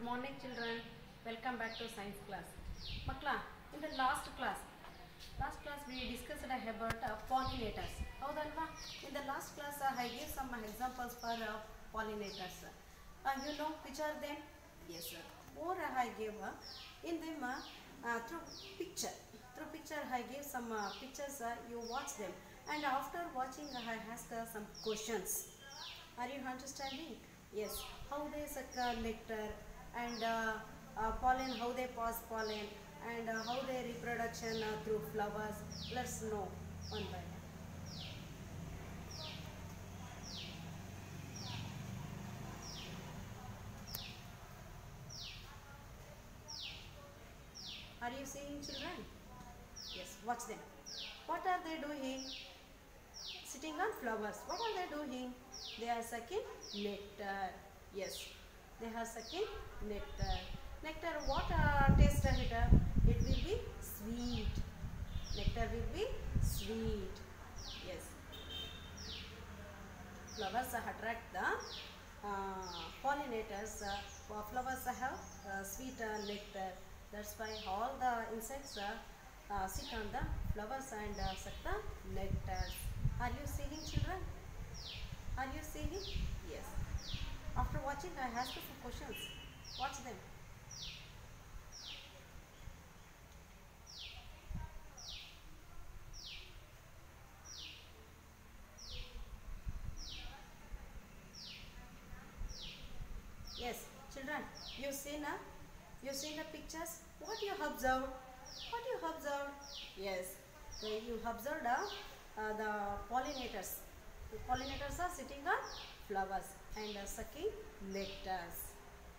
morning children welcome back to science class makla in the last class last class we discussed about uh, pollinators ಹೌದಲ್ವಾ in the last class uh, i gave some examples for uh, pollinators uh, you know which are them yes sir more uh, i gave uh, in them uh, uh, through picture through picture i gave some uh, pictures uh, you watch them and after watching uh, i asked uh, some questions are you understanding? Yes. How they suck uh, nectar and uh, uh, pollen, how they pass pollen and uh, how their reproduction uh, through flowers. Let's know one by one. Are you seeing children? Yes, watch them. What are they doing? Sitting on flowers. What are they doing? They are sucking nectar. Yes, they are sucking nectar. Nectar, what uh, taste of it? uh? It will be sweet. Nectar will be sweet. Yes. Flowers uh, attract the uh, pollinators. Uh, for flowers have uh, sweet uh, nectar. That's why all the insects uh, uh, sit on the flowers and uh, suck the nectars. Are you seeing children? Are you seeing? Yes. After watching, I ask you some questions. Watch them. Yes, children, you seen a, you seen the pictures. What you observed? What you observed? Yes, so you observed uh, uh, the pollinators. The pollinators are sitting on flowers and uh, sucking nectars.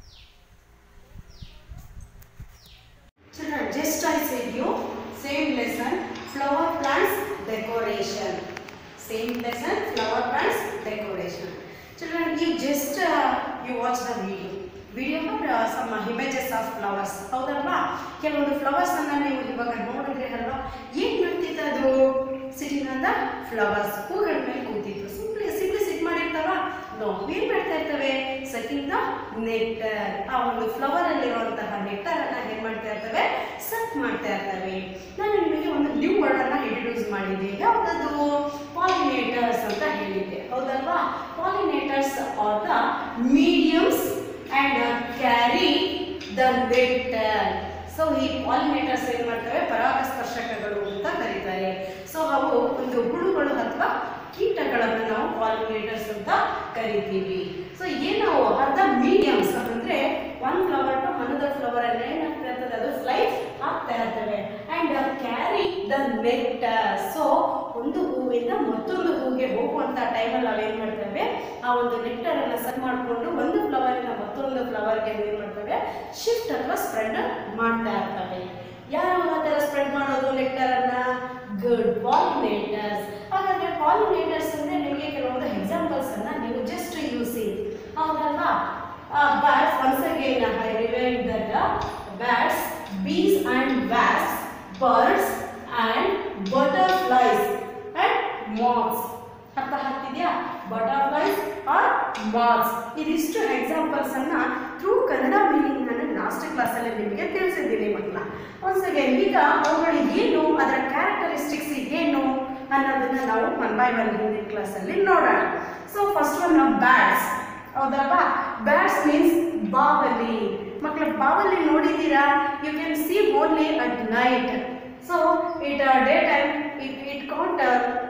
Children, just I said you same lesson flower plants decoration. Same lesson flower plants decoration. Children, you just uh, you watch the video. Video some images of flowers ಹೌದಲ್ವಾ ಕೆಲವೊಂದು flowers ಅನ್ನ ನೀವು ಇವಾಗ ನೋಡಿದ್ರೆ ಅಲ್ವಾ ಏನ್ ಮಾಡ್ತಿತ್ತು ಅದು ಸಿಟಿಂಗ್ ಅಂತ ಫ್ಲವರ್ಸ್ ಹೂಗಳ ಮೇಲೆ ಕೂತಿತ್ತು ಸಿಂಪ್ಲಿ ಸಿಂಪ್ಲಿ ಸಿಟ್ ಮಾಡಿರ್ತಾವ ನೋ ಏನ್ ಮಾಡ್ತಾ ಇರ್ತವೆ ಸಕಿಂಗ್ ದ ನೆಕ್ಟರ್ ಆ ಒಂದು ಫ್ಲವರ್ ಅಲ್ಲಿರುವಂತಹ ನೆಕ್ಟರ್ ಅನ್ನ ಏನ್ ಮಾಡ್ತಾ ಇರ್ತವೆ ಸಕ್ ಮಾಡ್ತಾ ಇರ್ತವೆ ನಾನು ನಿಮಗೆ ಒಂದು ನ್ಯೂ ವರ್ಡ್ ಅನ್ನ ಇಂಟ್ರೊಡ್ಯೂಸ್ ಮಾಡಿದ್ದೆ ಯಾವ್ದದು ಪಾಲಿನೇಟರ್ಸ್ ಅಂತ ಹೇಳಿದ್ದೆ ಹೌದಲ್ವಾ pollinators are the mediums and carry the nectar so ಈ ಪಾಲಿನೇಟರ್ಸ್ ಏನ್ ಮಾಡ್ತವೆ ಪರಾಗಸ್ಪರ್ಶಕಗಳು ಅಂತ ಕರೀತಾರೆ ಸೊ ಅವು ಒಂದು ಹುಳುಗಳು ಅಥವಾ ಕೀಟಗಳನ್ನು ನಾವು ಪಾಲಿನೇಟರ್ಸ್ ಅಂತ ಕರಿತೀವಿ ಸೊ ಏನು ಅರ್ಧ ಮೀಡಿಯಮ್ಸ್ ಅಂದ್ರೆ one flower to another flower ಅಲ್ಲಿ ಏನಾಗ್ತಾ ಇರ್ತದೆ ಅದು ಫ್ಲೈ ಆಗ್ತಾ ಇರ್ತವೆ and carry the nectar so ಒಂದು ಹೂವಿಂದ ಮತ್ತೊಂದು ಹೂವಿಗೆ ಹೋಗುವಂತ ಟೈಮಲ್ಲಿ ನಾವೇನ್ ಮಾಡ್ತೇವೆ ಆ ಒಂದು ನೆಕ್ಟರ್ ಅನ್ನ ಸೆಟ್ ಮಾಡಿಕೊಂಡು ಒಂದು ಫ್ಲವರ್ ಇಂದ ಮತ್ತೊಂದು ಫ್ಲವರ್ಗೆ ಏನ್ ಮಾಡ್ತೇವೆ ಶಿಫ್ಟ್ ಅಥವಾ ಸ್ಪ್ರೆಡ್ ಮಾಡ್ತಾ ಇರ್ತವೆ ಯಾರು ಆ ಥರ ಸ್ಪ್ರೆಡ್ ಮಾಡೋದು ನೆಕ್ಟರ್ ಅನ್ನ ಗುಡ್ ಪಾಲಿನೇಟರ್ಸ್ ಹಾಗಾದ್ರೆ ಪಾಲಿನೇಟರ್ಸ್ ಅಂದ್ರೆ ನಿಮಗೆ ಕೆಲವೊಂದು ಎಕ್ಸಾಂಪಲ್ಸ್ ಅನ್ನ ನೀವು ಜಸ್ಟ್ ಯೂಸಿಂಗ್ ಹೌದಲ್ವಾ birds once again I rewind that bats bees and ವ್ಯಾಸ್ birds and butterflies and moths ಅರ್ಥ ಆಗ್ತಿದ್ಯಾ ಬಟರ್ಫ್ಲೈಸ್ ಆರ್ ಮಾತ್ಸ್ ಇದಿಷ್ಟು ಎಕ್ಸಾಂಪಲ್ಸ್ ಅನ್ನ ಥ್ರೂ ಕನ್ನಡ ಮೀನಿಂಗ್ ನಾನು ಲಾಸ್ಟ್ ಕ್ಲಾಸಲ್ಲಿ ನಿಮಗೆ ತಿಳಿಸಿದ್ದೀನಿ ಮಕ್ಕಳ ಒನ್ಸ್ ಅಗೇನ್ ಈಗ ಅವುಗಳು ಏನು ಅದರ ಕ್ಯಾರೆಕ್ಟರಿಸ್ಟಿಕ್ಸ್ ಏನು ಅನ್ನೋದನ್ನ ನಾವು ಒನ್ ಬೈ ಒನ್ ಹಿಂದಿನ ಕ್ಲಾಸಲ್ಲಿ ನೋಡೋಣ ಸೊ ಫಸ್ಟ್ ಒನ್ ನಾವು ಬ್ಯಾಟ್ಸ್ ಹೌದಲ್ವಾ ಬ್ಯಾಟ್ಸ್ ಮೀನ್ಸ್ ಬಾವಲಿ ಮಕ್ಕಳ ಬಾವಲಿ ನೋಡಿದ್ದೀರಾ you can see only at night so it day time it it can't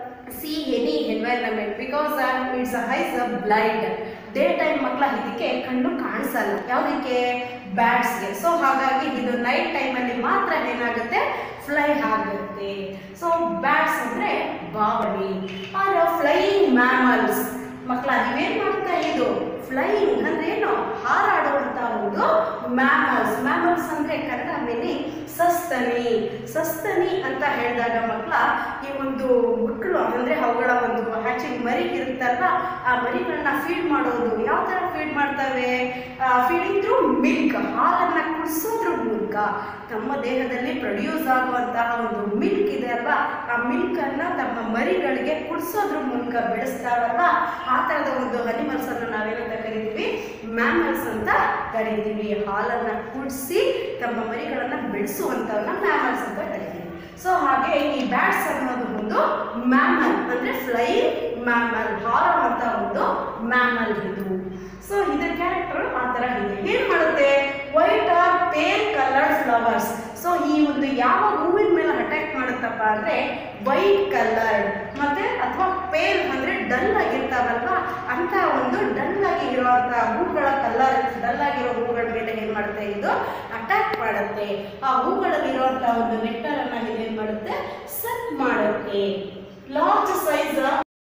see any environment because its eyes blind day time ಮಕ್ಕಳ ಇದಕ್ಕೆ ಕಣ್ಣು ಕಾಣಿಸಲ್ಲ ಯಾವುದಕ್ಕೆ ಬ್ಯಾಟ್ಸ್ಗೆ ಸೊ ಹಾಗಾಗಿ ಇದು ನೈಟ್ ಟೈಮಲ್ಲಿ ಮಾತ್ರ ಏನಾಗುತ್ತೆ ಫ್ಲೈ ಆಗುತ್ತೆ ಸೊ ಬ್ಯಾಟ್ಸ್ ಅಂದರೆ ಬಾವಲಿ ಆರ್ ಫ್ಲೈಯಿಂಗ್ ಮ್ಯಾಮಲ್ಸ್ ಮಕ್ಕಳ ನೀವೇನ್ ಮಾಡ್ತಾ ಇದು ಫ್ಲೈಯಿಂಗ್ ಅಂದ್ರೆ ಏನು ಹಾರಾಡುವಂತ ಒಂದು ಮ್ಯಾಮಲ್ಸ್ ಮ್ಯಾಮಲ್ಸ್ ಅಂದ್ರೆ ಕನ್ನಡ ಮೀನಿಂಗ್ ಸಸ್ತನಿ ಸಸ್ತನಿ ಅಂತ ಹೇಳಿದಾಗ ಮಕ್ಕಳ ಈ ಒಂದು ಮಕ್ಕಳು ಅಂದರೆ ಅವುಗಳ ಒಂದು ಹ್ಯಾಚಿಂಗ್ ಮರಿ ಇರುತ್ತಲ್ವ ಆ ಮರಿಗಳನ್ನ ಫೀಡ್ ಮಾಡೋದು ಯಾವ ಥರ ಫೀಡ್ ಮಾಡ್ತವೆ ಫೀಡಿಂಗ್ ಥ್ರೂ ಮಿಲ್ಕ್ ಹಾಲನ್ನು ಕುಡಿಸೋದ್ರ ಮೂಲಕ ತಮ್ಮ ದೇಹದಲ್ಲಿ ಪ್ರೊಡ್ಯೂಸ್ ಆಗುವಂತಹ ಒಂದು ಮಿಲ್ಕ್ ಇದೆ ಅಲ್ವಾ ಆ ಮಿಲ್ಕನ್ನು ತಮ್ಮ ಮರಿಗಳಿಗೆ ಕುಡಿಸೋದ್ರ ಮೂಲಕ ಬೆಳೆಸ್ತಾವಲ್ವ ಆ ಥರದ ಒಂದು ಅನಿಮಲ್ಸ್ ಅನ್ನು ನಾವೇನಂತ ಕರಿತೀವಿ ಮ್ಯಾಮಲ್ಸ್ ಅಂತ ಕರಿತೀವಿ ಹಾಲನ್ನು ಕುಡಿಸಿ ತಮ್ಮ ಮರಿಗಳನ್ನು ಬೆಳೆಸುವಂಥವನ್ನ ಮ್ಯಾಮಲ್ಸ್ ಅಂತ ಕರಿತೀವಿ ಸೊ ಹಾಗೆ ಈ ಬ್ಯಾಟ್ಸ್ ಅನ್ನೋದು ಒಂದು ಮ್ಯಾಮಲ್ ಅಂದರೆ ಫ್ಲೈ ಮ್ಯಾಮಲ್ ಹಾರುವಂಥ ಒಂದು ಮ್ಯಾಮಲ್ ಇದು ಸೊ ಇದರ ಕ್ಯಾರೆಕ್ಟರ್ ಆ ಥರ ಇದೆ ಏನು ಮಾಡುತ್ತೆ white or pale coloured flowers so ಈ ಒಂದು ಯಾವ ಹೂವಿನ ಮೇಲೆ ಅಟ್ಯಾಕ್ ಮಾಡುತ್ತಪ್ಪ ಅಂದರೆ ವೈಟ್ ಕಲರ್ಡ್ ಮತ್ತೆ ಅಥವಾ ಪೇಲ್ ಅಂದರೆ ಡಲ್ ಆಗಿರ್ತಾವಲ್ವಾ ಅಂತ ಒಂದು ಡಲ್ ಆಗಿ ಇರುವಂಥ ಹೂಗಳ ಕಲರ್ ಡಲ್ ಆಗಿರೋ ಹೂಗಳ ಮೇಲೆ ಏನು ಮಾಡುತ್ತೆ ಇದು ಅಟ್ಯಾಕ್ ಮಾಡುತ್ತೆ ಆ ಹೂಗಳಲ್ಲಿರುವಂಥ ಒಂದು ನೆಕ್ಟರನ್ನು ಇದು ಏನು ಮಾಡುತ್ತೆ ಸಕ್ ಮಾಡುತ್ತೆ ಲಾರ್ಜ್ ಸೈಜ್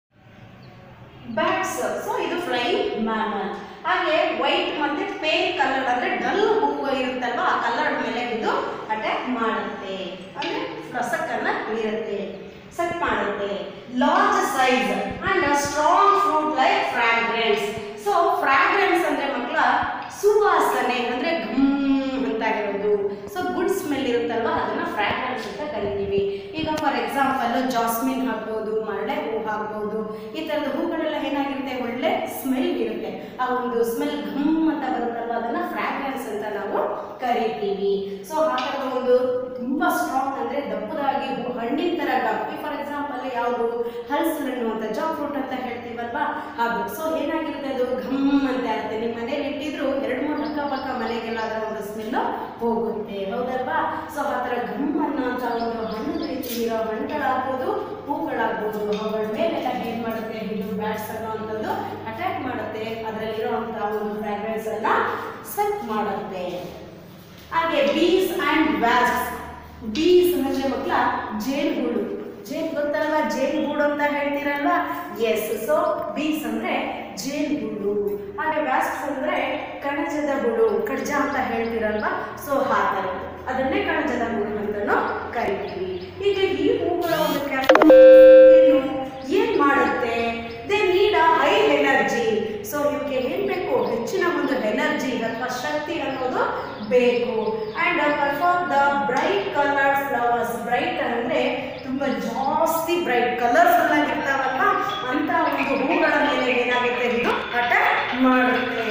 ಬ್ಯಾಟ್ಸ್ ಸೊ ಇದು ಫ್ಲೈ ಮ್ಯಾಮಲ್ ಹಾಗೆ ವೈಟ್ ಮತ್ತೆ ಪೇಲ್ ಕಲರ್ ಅಂದ್ರೆ ಡಲ್ ಹೂವು ಇರುತ್ತಲ್ವ ಆ ಕಲರ್ ಮೇಲೆ ಇದು ಅಟ್ಯಾಕ್ ಮಾಡುತ್ತೆ ಅಂದ್ರೆ ರಸಕ್ಕನ್ನ ಬೀರುತ್ತೆ ಸಕ್ ಮಾಡುತ್ತೆ large size and strong fruit like fragrance so fragrance ಅಂದ್ರೆ ಮಕ್ಕಳ ಸುವಾಸನೆ ಅಂದ್ರೆ ಘಮ್ ಅಂತ ಇರೋದು ಸೊ ಗುಡ್ ಸ್ಮೆಲ್ ಇರುತ್ತಲ್ವ ಅದನ್ನ ಫ್ರಾಗ್ರೆನ್ಸ್ ಅಂತ ಕರಿತೀವಿ ಈಗ ಫಾರ್ ಎಕ್ಸಾಂಪಲ್ ಜಾಸ್ಮಿನ್ ಹಾಕ್ಬೋದು ಮರಳೆ ಹೂ ಹಾಕ್ಬೋದು ಈ ಥರದ ಹೂಗಳೆಲ್ಲ ಏನಾಗಿರುತ್ತೆ ಒಳ್ಳೆ ಸ್ಮೆಲ್ ಇರುತ್ತೆ ಆ ಒಂದು ಸ್ಮೆಲ್ ಘಮ್ ಅಂತ ಬರುತ್ತಲ್ವ ಅದನ್ನ ಫ್ರಾಗ್ರೆನ್ಸ್ ಅಂತ ನಾವು ಕರಿತೀವಿ ಸೊ ಆ ಥರದ ಒಂದು ತುಂಬ ಸ್ಟ್ರಾಂಗ್ ಅಂದರೆ ದಪ್ಪದಾಗಿ ಹೂ ಹಣ್ಣಿನ ಥರ ಗಪ್ಪಿ ಫಾರ್ ಎಕ್ಸಾಂಪಲ್ ಯಾವುದು ಹಲಸು ಅಂತ ಜಾಕ್ ಫ್ರೂಟ್ ಅಂತ ಹೇಳ್ತೀವಲ್ವಾ ಅದು ಸೊ ಏನಾಗಿರುತ್ತೆ ಅದು ಘಮ್ ಅಂತ ಇರುತ್ತೆ ನಿಮ್ಮ ಮನೇಲಿ ಇಟ್ಟಿದ್ರು ಎರಡು ಮೂರು ಅಕ್ಕಪಕ್ಕ ಮನೆಗೆಲ್ಲ ಅದರ ಒಂದು ಸ್ಮೆಲ್ಲು ಹೋಗುತ್ತೆ ಹೌದಲ್ವಾ ಸೊ ಆ ಥರ ಘಮ್ ಅನ್ನೋಂಥ ಒಂದು ಹಣ್ಣು ರೀತಿ ಇರೋ ಹಣ್ಣುಗಳಾಗ್ಬೋದು ಹೂಗಳಾಗ್ಬೋದು ಅವುಗಳ ಮೇಲೆಲ್ಲ ಏನು ಮಾಡುತ್ತೆ ಇದು ಬ್ಯಾಟ್ಸ್ ಅನ್ನೋವಂಥದ್ದು ಅಟ್ಯಾಕ್ ಮಾಡುತ್ತೆ ಅದರಲ್ಲಿರುವಂಥ ಒಂದು ಫ್ರಾಗ್ರೆನ್ಸ್ ಅನ್ನ ಸೆಟ್ ಮಾಡುತ್ತೆ ಹಾಗೆ ಬೀಸ್ ಆ್ಯಂಡ್ ವ್ಯಾಸ್ಸ್ ಬೀಸ್ ಅಂದ್ರೆ ಮಕ್ಕಳ ಜೇನುಗೂಡು ಜೇನು ಗೊತ್ತಲ್ವಾ ಜೇನುಗೂಡು ಅಂತ ಹೇಳ್ತೀರಲ್ವಾ ಎಸ್ ಸೊ ಬೀಸ್ ಅಂದ್ರೆ ಜೇನುಗೂಡು ಹಾಗೆ ವ್ಯಾಸ್ಸ್ ಅಂದ್ರೆ ಕಣಜದ ಗೂಡು ಕಡ್ಜ ಅಂತ ಹೇಳ್ತೀರಲ್ವಾ ಸೊ ಆ ಥರ ಅದನ್ನೇ ಕಣಜದ ಗೂಡು ಅಂತಲೂ ಕರಿತೀವಿ ಈಗ ಈ ಹೂಗಳ ಒಂದು ಕ್ಯಾರೆಕ್ಟರ್ ಏನು ಏನ್ ಮಾಡುತ್ತೆ they need a high energy so ಇವಕ್ಕೆ ಏನ್ ಬೇಕು ಹೆಚ್ಚಿನ ಒಂದು ಎನರ್ಜಿ ಅಥವಾ ಶಕ್ತಿ ಅನ್ನೋದು ಬೇಕು and perform the bright colour flowers bright ಅಂದ್ರೆ ತುಂಬಾ ಜಾಸ್ತಿ ಬ್ರೈಟ್ ಕಲರ್ಫುಲ್ ಆಗಿರ್ತಾವಲ್ಲ ಅಂತ ಒಂದು ಹೂಗಳ ಮೇಲೆ ಏನಾಗುತ್ತೆ ಇದು ಅಟ್ಯಾಕ್ ಮಾಡುತ್ತೆ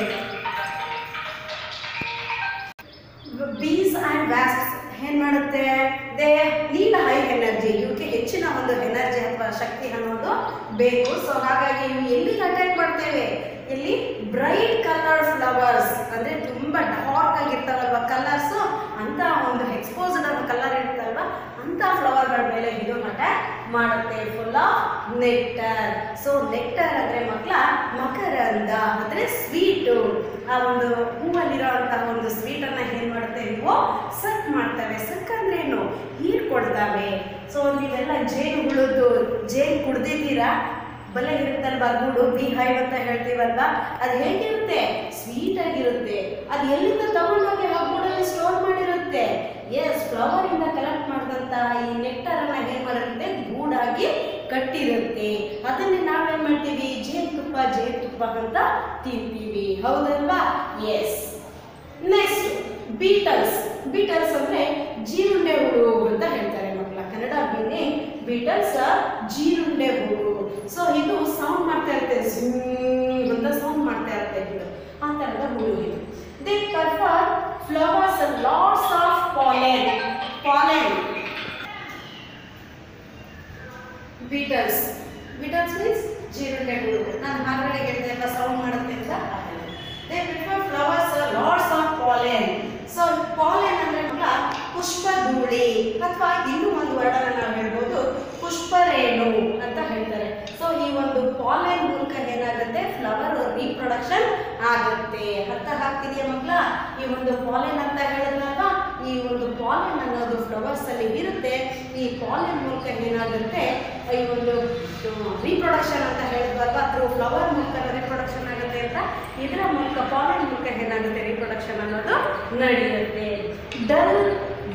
ಬೀಸ್ ಆ್ಯಂಡ್ ವ್ಯಾಸ್ಪ್ಸ್ ಏನು ಮಾಡುತ್ತೆ ದೇ ನೀಡ್ ಹೈ ಎನರ್ಜಿ ಇವಕ್ಕೆ ಹೆಚ್ಚಿನ ಒಂದು ಎನರ್ಜಿ ಅಥವಾ ಶಕ್ತಿ ಅನ್ನೋದು ಬೇಕು ಸೊ ಹಾಗಾಗಿ ಇವು ಎಲ್ಲಿಗೆ ಅಟ್ಯಾಕ್ ಮಾಡ್ತೇವೆ ಎಲ್ಲಿ ಬ್ರೈಟ್ ಕಲರ್ ಫ್ಲವರ್ಸ್ ಅಂದರೆ ತುಂಬ ಡಾರ್ಕ್ ಆಗಿರ್ತಾವಲ್ವ ಕಲರ್ಸು ಅಂತ ಒಂದು ಎಕ್ಸ್ಪೋಸ್ಡ್ ಕಲರ್ ಇರುತ್ತಲ್ವ ಅಂತ ಫ್ಲವರ್ಗಳ ಮೇಲೆ ಇದು ಅಟ್ಯಾಕ್ ಮಾಡುತ್ತೆ full of nectar so nectar ಅಂದರೆ ಮಕ್ಕಳ ಮಕರಂದ ಅಂದರೆ ಸ್ವೀಟು ಆ ಒಂದು ಹೂವಲ್ಲಿರೋಂತಹ ಒಂದು ಸ್ವೀಟನ್ನು ಏನು ಮಾಡುತ್ತೆ ನೀವು ಸಕ್ ಮಾಡ್ತವೆ ಸಕ್ ಅಂದ್ರೆ ಏನು ಹೀರ್ಕೊಳ್ತವೆ ಸೊ ನೀವೆಲ್ಲ ಜೇನು ಹುಳಿದು ಜೇನು ಕುಡ್ದಿದ್ದೀರಾ ಬಲೆ ಇರುತ್ತಲ್ವಾ ಗೂಡು ಬಿ ಹೈವ್ ಅಂತ ಹೇಳ್ತೀವಲ್ವಾ ಅದು ಹೇಗಿರುತ್ತೆ ಸ್ವೀಟ್ ಆಗಿರುತ್ತೆ ಅದು ಎಲ್ಲಿಂದ ತಗೊಂಡೋಗಿ ಆ ಗೂಡಲ್ಲಿ ಸ್ಟೋರ್ ಮಾಡಿರುತ್ತೆ ಎಸ್ ಫ್ಲವರ್ ಇಂದ ಕಲೆಕ್ಟ್ ಮಾಡಿದಂತ ಈ ನೆಕ್ಟರ್ ಅನ್ನ ಏನ್ ಮಾಡಿರುತ್ತೆ ಗೂಡಾಗಿ ಕಟ್ಟಿರುತ್ತೆ ಅದನ್ನೇ ನಾವೇನ್ ಮಾಡ್ತೀವಿ ಜೇನುತುಪ್ಪ ಜೇನುತುಪ್ಪ ಅಂತ ತಿಂತೀವಿ ಹೌದಲ್ವಾ ಎಸ್ ನೆಕ್ಸ್ಟ್ ಬೀಟಲ್ಸ್ ಬೀಟಲ್ಸ್ ಅಂದ್ರೆ ಜೀರುಂಡೆ ಹುಳು ಅಂತ ಹೇಳ್ತಾರೆ ಮಕ್ಕಳ ಕನ್ನಡ ಮೀನಿಂಗ್ ಬೀಟಲ್ಸ್ ಜೀರುಂಡೆ ಹುಳು ಸೊ ಇದು ಸೌಂಡ್ ಮಾಡ್ತಾ ಇರುತ್ತೆ ಝೂಮ್ ಅಂತ ಸೌಂಡ್ ಮಾಡ್ತಾ ಇರುತ್ತೆ ಇದು ಆ ಥರದ ಹುಳು ಇದು they prefer flowers lots of pollen pollen beetles beetles means ಜೀರುಂಡೆ ಹುಳು ನಾನು ಹಾಗಡೆ ಹೇಳಿದೆ ಎಲ್ಲ ಸೌಂಡ್ ಮಾಡುತ್ತೆ ಅಂತ they prefer flowers lots of pollen so pollen ಅಂದ್ರೆ ಮಕ್ಕಳ ಪುಷ್ಪಧೂಳಿ ಅಥವಾ ಇನ್ನೂ ಒಂದು ವರ್ಡನ್ನ ನಾವು ಹೇಳ್ಬೋದು ಪುಷ್ಪರೇಣು ಅಂತ ಹೇಳ್ತಾರೆ ಸೊ ಈ ಒಂದು ಪಾಲೆನ್ ಮೂಲಕ ಏನಾಗುತ್ತೆ ಫ್ಲವರ್ ರೀಪ್ರೊಡಕ್ಷನ್ ಆಗುತ್ತೆ ಅರ್ಥ ಆಗ್ತಿದೆಯಾ ಮಕ್ಕಳ ಈ ಒಂದು ಪಾಲೆನ್ ಅಂತ ಹೇಳಿದ್ನಲ್ವಾ ಈ ಒಂದು ಪಾಲೆನ್ ಅನ್ನೋದು ಫ್ಲವರ್ಸ್ ಅಲ್ಲಿ ಇರುತ್ತೆ ಈ ಪಾಲೆನ್ ಮೂಲಕ ಏನಾಗುತ್ತೆ ಈ ಒಂದು ರೀಪ್ರೊಡಕ್ಷನ್ ಅಂತ ಹೇಳಿದ್ವಲ್ವಾ ಥ್ರೂ ಫ್ಲವರ್ ಮೂಲಕ ರೀಪ್ರೊಡಕ್ಷನ್ ಆಗುತ್ತೆ ಅಂತ ಇದರ ಮೂಲಕ ಪಾಲೆನ್ ಮೂಲಕ ಏನಾಗುತ್ತೆ ರೀಪ್ರೊಡಕ್ಷನ್ ಅನ್ನೋದು ನಡೆಯುತ್ತೆ dull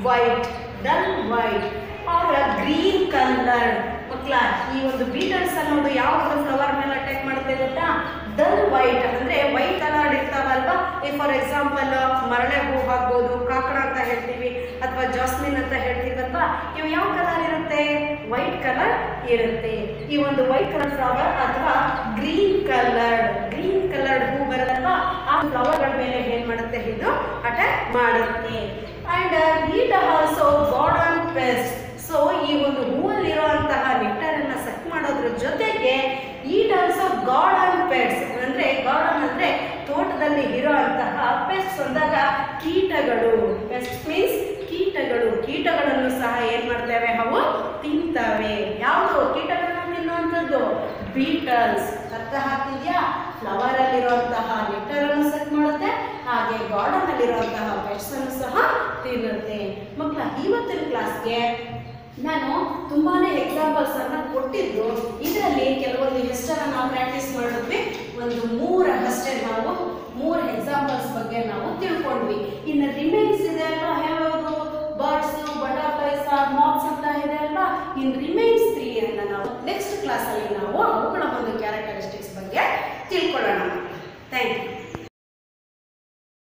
white dull white or green colour ಮಕ್ಕಳ ಈ ಒಂದು ಬೀಟಲ್ಸ್ ಅನ್ನೋದು ಯಾವ ಒಂದು ಫ್ಲವರ್ ಮೇಲೆ ಅಟ್ಯಾಕ್ ಮಾಡುತ್ತೆ ಗೊತ್ತಾ ಡಲ್ ವೈಟ್ ಅಂದ್ರೆ ವೈಟ್ ಕಲರ್ ಇರ್ತಾವಲ್ವಾ ಈ ಫಾರ್ ಎಕ್ಸಾಂಪಲ್ ಮರಳೆ ಹೂ ಆಗ್ಬೋದು ಕಾಕಡ ಅಂತ ಹೇಳ್ತೀವಿ ಅಥವಾ ಜಾಸ್ಮಿನ್ ಅಂತ ಹೇಳ್ತೀವಲ್ವಾ ಇವು ಯಾವ ಕಲರ್ ಇರುತ್ತೆ ವೈಟ್ ಕಲರ್ ಇರುತ್ತೆ ಈ ಒಂದು ವೈಟ್ ಕಲರ್ ಫ್ಲವರ್ ಅಥವಾ ಗ್ರೀನ್ ಕಲರ್ ಗ್ರೀನ್ ಕಲರ್ ಹೂ ಬರುತ್ತಲ್ವಾ ಆ ಫ್ಲವರ್ಗಳ ಮೇಲೆ ಏನ್ ಮಾಡುತ್ತೆ ಇದು ಅಟ್ಯಾಕ್ ಮಾಡುತ್ತೆ and it also garden pest so ಈ ಒಂದು ಹೂವಲ್ಲಿರುವಂತಹ ನೆಕ್ಟರ್ ಅನ್ನ ಸಕ್ ಮಾಡೋದ್ರ ಜೊತೆಗೆ ಈಟ್ ಆಲ್ಸೋ ಗಾರ್ಡನ್ ಪೆಟ್ಸ್ ಅಂದ್ರೆ ಗಾರ್ಡನ್ ಅಂದ್ರೆ ತೋಟದಲ್ಲಿ ಇರುವಂತಹ ಪೆಟ್ಸ್ ಅಂದಾಗ ಕೀಟಗಳು ಪೆಸ್ಟ್ ಮೀನ್ಸ್ ಕೀಟಗಳು ಕೀಟಗಳನ್ನು ಸಹ ಏನ್ ಮಾಡ್ತೇವೆ ಅವು ತಿಂತವೆ ಯಾವುದು ಕೀಟಗಳನ್ನು ತಿನ್ನುವಂಥದ್ದು ಬೀಟಲ್ಸ್ ಅರ್ಥ ಆಗ್ತಿದ್ಯಾ ಫ್ಲವರ್ ಅಲ್ಲಿರುವಂತಹ ನೆಕ್ಟರ್ ಅನ್ನು ಸೆಟ್ ಮಾಡುತ್ತೆ ಹಾಗೆ ಗಾರ್ಡನ್ ಅಲ್ಲಿರುವಂತಹ ಪೆಟ್ಸ್ ಅನ್ನು ಸಹ ತಿನ್ನುತ್ತೆ ಮಕ್ಕಳ ಇವತ್ತಿನ ಕ್ಲಾಸ್ಗೆ ನಾನು ತುಂಬಾನೇ ಎಕ್ಸಾಂಪಲ್ಸ್ ಅನ್ನ ಕೊಟ್ಟಿದ್ದು ಇದರಲ್ಲಿ ಕೆಲವೊಂದು ಎಷ್ಟನ್ನ ನಾವು ಪ್ರಾಕ್ಟೀಸ್ ಮಾಡಿದ್ವಿ ಒಂದು ಮೂರು ಅಷ್ಟೇ ನಾವು ಮೂರು ಎಕ್ಸಾಂಪಲ್ಸ್ ಬಗ್ಗೆ ನಾವು ತಿಳ್ಕೊಂಡ್ವಿ ಇನ್ನು ರಿಮೈನ್ಸ್ ಇದೆ ಅಲ್ವಾ ಯಾವ್ಯಾವುದು ಬರ್ಡ್ಸ್ ಬಟರ್ಫ್ಲೈಸ್ ಮಾಕ್ಸ್ ಅಂತ ಇದೆ ಅಲ್ವಾ ಇನ್ ರಿಮೈನ್ಸ್ ತ್ರೀ ಅನ್ನ ನಾವು ನೆಕ್ಸ್ಟ್ ಕ್ಲಾಸಲ್ಲಿ ನಾವು ಅವುಗಳ ಒಂದು ಕ್ಯಾರೆಕ್ಟರಿಸ್ಟಿಕ್ಸ್ ಬಗ್ಗೆ ತಿಳ್ಕೊಳ್ಳೋಣ ಥ್ಯಾಂಕ್ ಯು